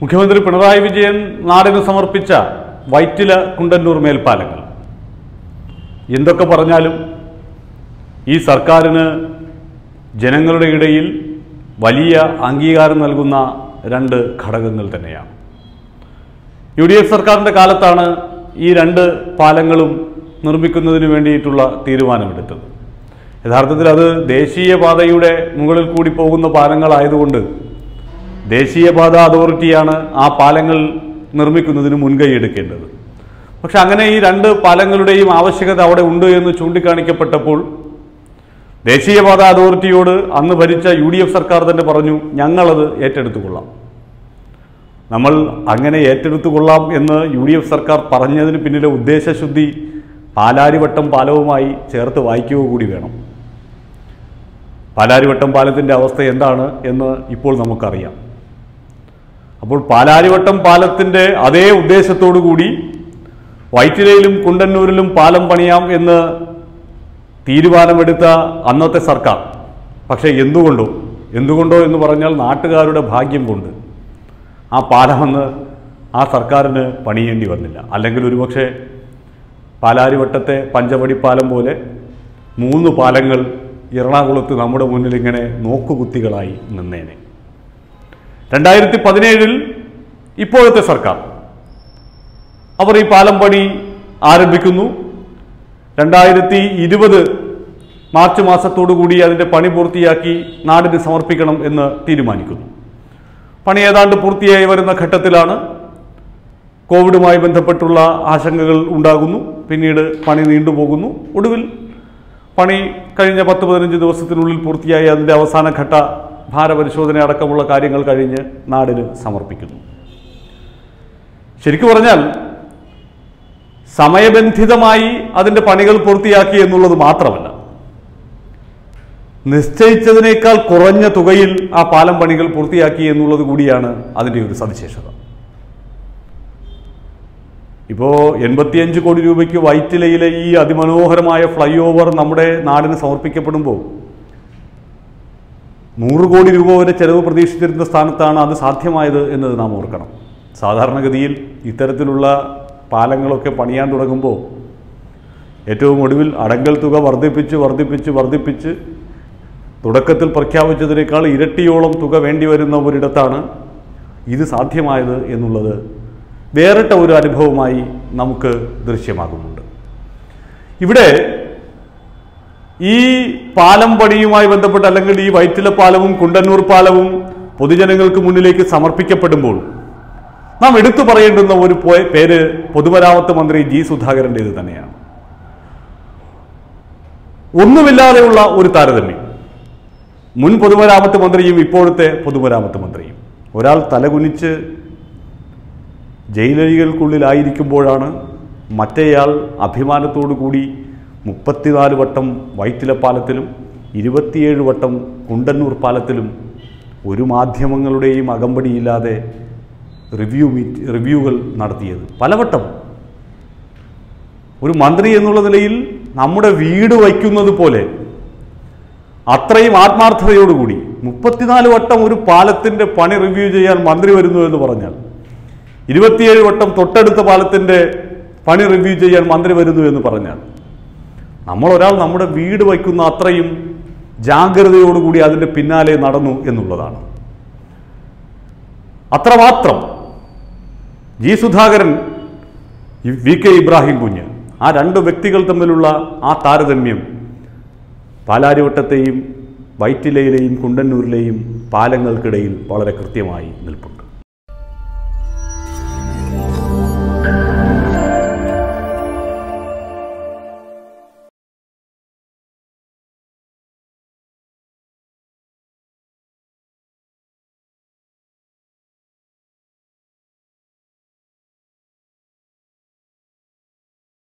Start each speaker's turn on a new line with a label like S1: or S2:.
S1: മുഖ്യമന്ത്രി പിണറായി വിജയൻ നാടിന് സമർപ്പിച്ച വൈറ്റില കുണ്ടന്നൂർ മേൽപ്പാലങ്ങൾ എന്തൊക്കെ പറഞ്ഞാലും ഈ സർക്കാരിന് ജനങ്ങളുടെ ഇടയിൽ വലിയ അംഗീകാരം നൽകുന്ന രണ്ട് ഘടകങ്ങൾ തന്നെയാണ് യു ഡി എഫ് സർക്കാരിൻ്റെ കാലത്താണ് ഈ രണ്ട് പാലങ്ങളും നിർമ്മിക്കുന്നതിന് വേണ്ടിയിട്ടുള്ള തീരുമാനമെടുത്തത് യഥാർത്ഥത്തിൽ അത് ദേശീയപാതയുടെ മുകളിൽ കൂടി പോകുന്ന പാലങ്ങളായതുകൊണ്ട് ദേശീയപാത അതോറിറ്റിയാണ് ആ പാലങ്ങൾ നിർമ്മിക്കുന്നതിന് മുൻകൈ എടുക്കേണ്ടത് പക്ഷെ അങ്ങനെ ഈ രണ്ട് പാലങ്ങളുടെയും ആവശ്യകത അവിടെ ഉണ്ട് എന്ന് ചൂണ്ടിക്കാണിക്കപ്പെട്ടപ്പോൾ ദേശീയപാത അതോറിറ്റിയോട് അന്ന് ഭരിച്ച യു ഡി എഫ് സർക്കാർ തന്നെ പറഞ്ഞു ഞങ്ങളത് ഏറ്റെടുത്തുകൊള്ളാം നമ്മൾ അങ്ങനെ ഏറ്റെടുത്തുകൊള്ളാം എന്ന് യു ഡി എഫ് സർക്കാർ പറഞ്ഞതിന് പിന്നിലെ ഉദ്ദേശശുദ്ധി പാലാരിവട്ടം പാലവുമായി ചേർത്ത് വായിക്കുക കൂടി വേണം പാലാരിവട്ടം പാലത്തിൻ്റെ അവസ്ഥ എന്താണ് എന്ന് ഇപ്പോൾ നമുക്കറിയാം അപ്പോൾ പാലാരിവട്ടം പാലത്തിൻ്റെ അതേ ഉദ്ദേശത്തോടു കൂടി വൈറ്റിലയിലും കുണ്ടന്നൂരിലും പാലം പണിയാം എന്ന് തീരുമാനമെടുത്ത അന്നത്തെ സർക്കാർ പക്ഷേ എന്തുകൊണ്ടോ എന്തുകൊണ്ടോ എന്ന് പറഞ്ഞാൽ നാട്ടുകാരുടെ ഭാഗ്യം കൊണ്ട് ആ പാലമെന്ന് ആ സർക്കാരിന് പണിയേണ്ടി വന്നില്ല അല്ലെങ്കിൽ ഒരുപക്ഷെ പാലാരിവട്ടത്തെ പഞ്ചവടി പാലം പോലെ മൂന്ന് പാലങ്ങൾ എറണാകുളത്ത് നമ്മുടെ മുന്നിൽ ഇങ്ങനെ നോക്കുകുത്തികളായി നിന്നേനെ രണ്ടായിരത്തി പതിനേഴിൽ ഇപ്പോഴത്തെ സർക്കാർ അവർ ഈ പാലം പണി ആരംഭിക്കുന്നു രണ്ടായിരത്തി ഇരുപത് മാർച്ച് മാസത്തോടു കൂടി അതിൻ്റെ പണി പൂർത്തിയാക്കി നാടിന് സമർപ്പിക്കണം എന്ന് തീരുമാനിക്കുന്നു പണി ഏതാണ്ട് പൂർത്തിയായി വരുന്ന ഘട്ടത്തിലാണ് കോവിഡുമായി ബന്ധപ്പെട്ടുള്ള ആശങ്കകൾ ഉണ്ടാകുന്നു പിന്നീട് പണി നീണ്ടുപോകുന്നു ഒടുവിൽ പണി കഴിഞ്ഞ പത്ത് പതിനഞ്ച് ദിവസത്തിനുള്ളിൽ പൂർത്തിയായി അതിൻ്റെ അവസാന ഘട്ട ഭാരപരിശോധന അടക്കമുള്ള കാര്യങ്ങൾ കഴിഞ്ഞ് നാടിന് സമർപ്പിക്കുന്നു ശരിക്കു പറഞ്ഞാൽ സമയബന്ധിതമായി അതിൻ്റെ പണികൾ പൂർത്തിയാക്കി എന്നുള്ളത് മാത്രമല്ല നിശ്ചയിച്ചതിനേക്കാൾ കുറഞ്ഞ തുകയിൽ ആ പാലം പണികൾ പൂർത്തിയാക്കി എന്നുള്ളത് കൂടിയാണ് അതിൻ്റെ ഒരു സവിശേഷത ഇപ്പോൾ എൺപത്തിയഞ്ച് കോടി രൂപയ്ക്ക് വൈറ്റിലയിലെ ഈ അതിമനോഹരമായ ഫ്ലൈ ഓവർ നമ്മുടെ നാടിന് സമർപ്പിക്കപ്പെടുമ്പോൾ നൂറ് കോടി രൂപ വരെ ചെലവ് പ്രതീക്ഷിച്ചിരുന്ന സ്ഥാനത്താണ് അത് സാധ്യമായത് എന്നത് നാം ഓർക്കണം സാധാരണഗതിയിൽ ഇത്തരത്തിലുള്ള പാലങ്ങളൊക്കെ പണിയാൻ തുടങ്ങുമ്പോൾ ഏറ്റവും ഒടുവിൽ അടങ്കൽ തുക വർദ്ധിപ്പിച്ച് വർദ്ധിപ്പിച്ച് വർദ്ധിപ്പിച്ച് തുടക്കത്തിൽ പ്രഖ്യാപിച്ചതിനേക്കാൾ ഇരട്ടിയോളം തുക വേണ്ടി വരുന്ന ഒരിടത്താണ് ഇത് സാധ്യമായത് എന്നുള്ളത് വേറിട്ട ഒരു അനുഭവമായി നമുക്ക് ദൃശ്യമാകുന്നുണ്ട് ഇവിടെ ഈ പാലം പണിയുമായി ബന്ധപ്പെട്ട് അല്ലെങ്കിൽ ഈ വൈറ്റില പാലവും കുണ്ടന്നൂർ പാലവും പൊതുജനങ്ങൾക്ക് മുന്നിലേക്ക് സമർപ്പിക്കപ്പെടുമ്പോൾ നാം എടുത്തു പറയേണ്ടുന്ന ഒരു പോ- പേര് പൊതുമരാമത്ത് മന്ത്രി ജി സുധാകരൻ്റേത് തന്നെയാണ് ഒന്നുമില്ലാതെയുള്ള ഒരു താരതമ്യം മുൻ പൊതുമരാമത്ത് മന്ത്രിയും ഇപ്പോഴത്തെ പൊതുമരാമത്ത് മന്ത്രിയും ഒരാൾ തലകുനിച്ച് ജയിലഴികൾക്കുള്ളിലായിരിക്കുമ്പോഴാണ് മറ്റേയാൾ അഭിമാനത്തോടു കൂടി മുപ്പത്തിനാല് വട്ടം വൈറ്റില പാലത്തിലും ഇരുപത്തിയേഴ് വട്ടം കുണ്ടന്നൂർ പാലത്തിലും ഒരു മാധ്യമങ്ങളുടെയും അകമ്പടിയില്ലാതെ റിവ്യൂ മീറ്റ് റിവ്യൂകൾ നടത്തിയത് പലവട്ടം ഒരു മന്ത്രി എന്നുള്ള നിലയിൽ നമ്മുടെ വീട് വയ്ക്കുന്നത് പോലെ അത്രയും ആത്മാർത്ഥതയോടുകൂടി മുപ്പത്തിനാല് വട്ടം ഒരു പാലത്തിൻ്റെ പണി റിവ്യൂ ചെയ്യാൻ മന്ത്രി വരുന്നു എന്ന് പറഞ്ഞാൽ ഇരുപത്തിയേഴ് വട്ടം തൊട്ടടുത്ത പാലത്തിൻ്റെ പണി റിവ്യൂ ചെയ്യാൻ മന്ത്രി വരുന്നു എന്ന് പറഞ്ഞാൽ നമ്മൾ ഒരാൾ നമ്മുടെ വീട് വയ്ക്കുന്ന അത്രയും ജാഗ്രതയോടുകൂടി അതിൻ്റെ പിന്നാലെ നടന്നു എന്നുള്ളതാണ് അത്രമാത്രം ജി സുധാകരൻ ഈ വി കെ ഇബ്രാഹിം കുഞ്ഞ് ആ രണ്ട് വ്യക്തികൾ തമ്മിലുള്ള ആ താരതമ്യം പാലാരിവട്ടത്തെയും വൈറ്റിലയിലെയും കുണ്ടന്നൂരിലെയും പാലങ്ങൾക്കിടയിൽ വളരെ കൃത്യമായി നിൽപ്പുണ്ട്